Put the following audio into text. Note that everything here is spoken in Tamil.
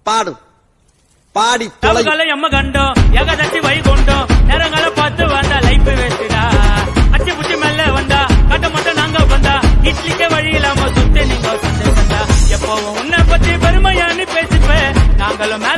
பாடு பாடி தொலை தவகளை எம்ம கண்டோம் எகதட்டி வைகுண்டோம் நேரங்களை பார்த்து வந்தா லைஃப் வேஸ்டா அச்சு புச்சி மெல்ல வந்தா கட்ட மட்டும் நாங்க வந்தா இட்லிக்கு வழி இல்லாம சுத்தி நீங்க சந்தேகந்தா எப்பவும் உன்னை பத்தி பெருமையானு பேசிப்பேன் நாங்களும்